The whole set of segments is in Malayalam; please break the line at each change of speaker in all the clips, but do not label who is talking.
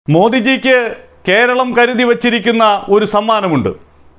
മോദിജിക്ക് കേരളം കരുതി വച്ചിരിക്കുന്ന ഒരു സമ്മാനമുണ്ട്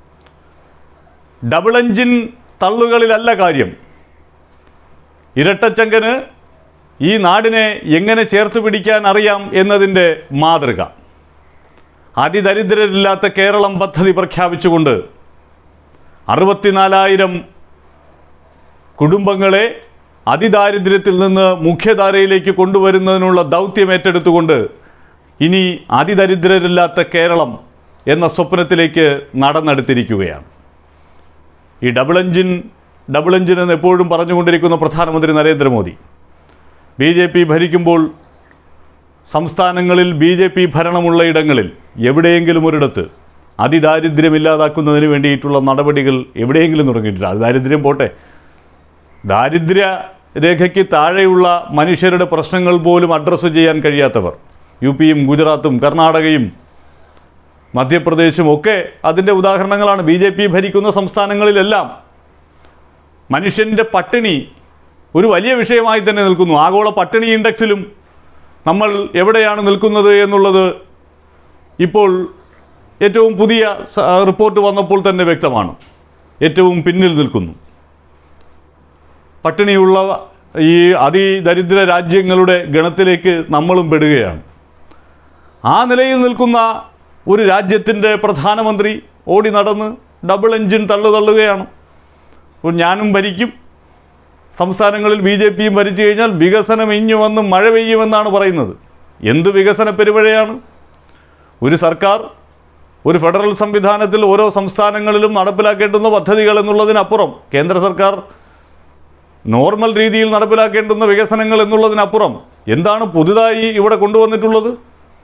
ഡബിൾ എഞ്ചിൻ തള്ളുകളിലല്ല കാര്യം ഇരട്ടച്ചങ്കന് ഈ നാടിനെ എങ്ങനെ ചേർത്ത് പിടിക്കാൻ അറിയാം എന്നതിൻ്റെ മാതൃക അതിദരിദ്രരില്ലാത്ത കേരളം പദ്ധതി പ്രഖ്യാപിച്ചുകൊണ്ട് അറുപത്തിനാലായിരം കുടുംബങ്ങളെ അതിദാരിദ്ര്യത്തിൽ നിന്ന് മുഖ്യധാരയിലേക്ക് കൊണ്ടുവരുന്നതിനുള്ള ദൗത്യം ഏറ്റെടുത്തുകൊണ്ട് ഇനി അതിദരിദ്രരില്ലാത്ത കേരളം എന്ന സ്വപ്നത്തിലേക്ക് നടന്നെടുത്തിരിക്കുകയാണ് ഈ ഡബിൾ എഞ്ചിൻ ഡബിൾ എഞ്ചിൻ എന്ന് എപ്പോഴും പറഞ്ഞുകൊണ്ടിരിക്കുന്ന പ്രധാനമന്ത്രി നരേന്ദ്രമോദി ബി ജെ പി ഭരിക്കുമ്പോൾ സംസ്ഥാനങ്ങളിൽ ബി ജെ പി ഭരണമുള്ള ഇടങ്ങളിൽ എവിടെയെങ്കിലും ഒരിടത്ത് അതിദാരിദ്ര്യമില്ലാതാക്കുന്നതിന് വേണ്ടിയിട്ടുള്ള നടപടികൾ എവിടെയെങ്കിലും തുടങ്ങിയിട്ടില്ല അതിദാരിദ്ര്യം പോട്ടെ ദാരിദ്ര്യ രേഖയ്ക്ക് താഴെയുള്ള മനുഷ്യരുടെ പ്രശ്നങ്ങൾ പോലും അഡ്രസ്സ് ചെയ്യാൻ കഴിയാത്തവർ യു പിയും ഗുജറാത്തും കർണാടകയും മധ്യപ്രദേശും ഒക്കെ അതിൻ്റെ ഉദാഹരണങ്ങളാണ് ബി ജെ പി ഭരിക്കുന്ന സംസ്ഥാനങ്ങളിലെല്ലാം മനുഷ്യൻ്റെ പട്ടിണി ഒരു വലിയ വിഷയമായി തന്നെ നിൽക്കുന്നു ആഗോള പട്ടിണി ഇൻഡെക്സിലും നമ്മൾ എവിടെയാണ് നിൽക്കുന്നത് എന്നുള്ളത് ഇപ്പോൾ ഏറ്റവും പുതിയ സ- റിപ്പോർട്ട് വന്നപ്പോൾ തന്നെ വ്യക്തമാണ് ഏറ്റവും പിന്നിൽ നിൽക്കുന്നു പട്ടിണിയുള്ള ഈ അതിദരിദ്ര രാജ്യങ്ങളുടെ ഗണത്തിലേക്ക് നമ്മളും പെടുകയാണ് ആ നിലയിൽ നിൽക്കുന്ന ഒരു രാജ്യത്തിൻ്റെ പ്രധാനമന്ത്രി ഓടി നടന്ന് ഡബിൾ എഞ്ചിൻ തള്ളു തള്ളുകയാണ് അപ്പോൾ ഞാനും ഭരിക്കും സംസ്ഥാനങ്ങളിൽ ബി ജെ പിയും ഭരിച്ചു കഴിഞ്ഞാൽ വികസനം ഇഞ്ഞു വന്ന് മഴ പെയ്യുമെന്നാണ് പറയുന്നത് എന്ത് വികസന പെരുമഴയാണ് ഒരു സർക്കാർ ഒരു ഫെഡറൽ സംവിധാനത്തിൽ ഓരോ സംസ്ഥാനങ്ങളിലും നടപ്പിലാക്കേണ്ടുന്ന പദ്ധതികൾ എന്നുള്ളതിനപ്പുറം കേന്ദ്ര സർക്കാർ നോർമൽ രീതിയിൽ നടപ്പിലാക്കേണ്ടുന്ന വികസനങ്ങൾ എന്നുള്ളതിനപ്പുറം എന്താണ് പുതുതായി ഇവിടെ കൊണ്ടുവന്നിട്ടുള്ളത്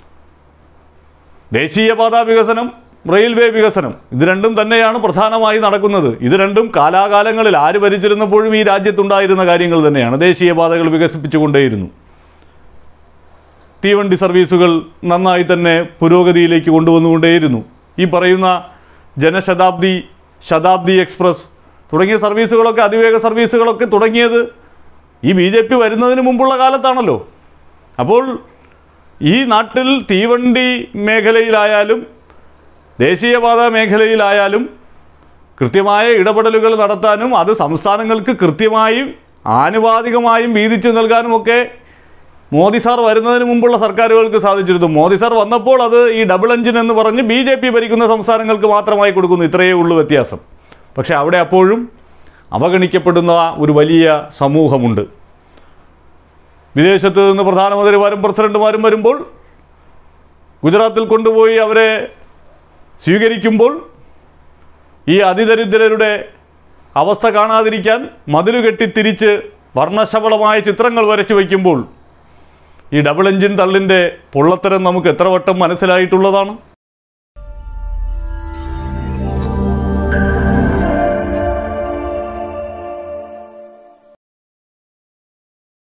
ദേശീയപാത വികസനം റെയിൽവേ വികസനം ഇത് രണ്ടും തന്നെയാണ് പ്രധാനമായി നടക്കുന്നത് ഇത് രണ്ടും കാലാകാലങ്ങളിൽ ആര് ഭരിച്ചിരുന്നപ്പോഴും ഈ രാജ്യത്തുണ്ടായിരുന്ന കാര്യങ്ങൾ തന്നെയാണ് ദേശീയപാതകൾ വികസിപ്പിച്ചുകൊണ്ടേയിരുന്നു തീവണ്ടി സർവീസുകൾ നന്നായി തന്നെ പുരോഗതിയിലേക്ക് കൊണ്ടുവന്നുകൊണ്ടേയിരുന്നു ഈ പറയുന്ന ജനശതാബ്ദി ശതാബ്ദി എക്സ്പ്രസ് തുടങ്ങിയ സർവീസുകളൊക്കെ അതിവേഗ സർവീസുകളൊക്കെ തുടങ്ങിയത് ഈ ബി ജെ പി വരുന്നതിന് മുമ്പുള്ള കാലത്താണല്ലോ അപ്പോൾ ഈ നാട്ടിൽ തീവണ്ടി മേഖലയിലായാലും ദേശീയപാത മേഖലയിലായാലും കൃത്യമായ ഇടപെടലുകൾ നടത്താനും അത് സംസ്ഥാനങ്ങൾക്ക് കൃത്യമായും ആനുപാതികമായും വീതിച്ചു നൽകാനുമൊക്കെ മോദി സാർ വരുന്നതിന് മുമ്പുള്ള സർക്കാരുകൾക്ക് സാധിച്ചിരുന്നു മോദി സാർ വന്നപ്പോൾ അത് ഈ ഡബിൾ എഞ്ചിൻ എന്ന് പറഞ്ഞ് ബി ജെ പി ഭരിക്കുന്ന സംസ്ഥാനങ്ങൾക്ക് മാത്രമായി കൊടുക്കുന്നു ഇത്രയേ ഉള്ളൂ വ്യത്യാസം പക്ഷേ അവിടെ അപ്പോഴും അവഗണിക്കപ്പെടുന്ന ഒരു വലിയ സമൂഹമുണ്ട് വിദേശത്ത് നിന്ന് പ്രധാനമന്ത്രിമാരും പ്രസിഡന്റുമാരും വരുമ്പോൾ ഗുജറാത്തിൽ കൊണ്ടുപോയി അവരെ സ്വീകരിക്കുമ്പോൾ ഈ അതിദരിദ്രരുടെ അവസ്ഥ കാണാതിരിക്കാൻ മതിലു കെട്ടി തിരിച്ച് വർണ്ണശബളമായ ചിത്രങ്ങൾ വരച്ചു വയ്ക്കുമ്പോൾ ഈ ഡബിൾ എഞ്ചിൻ തള്ളിൻ്റെ പൊള്ളത്തരം നമുക്ക് എത്ര വട്ടം മനസ്സിലായിട്ടുള്ളതാണ്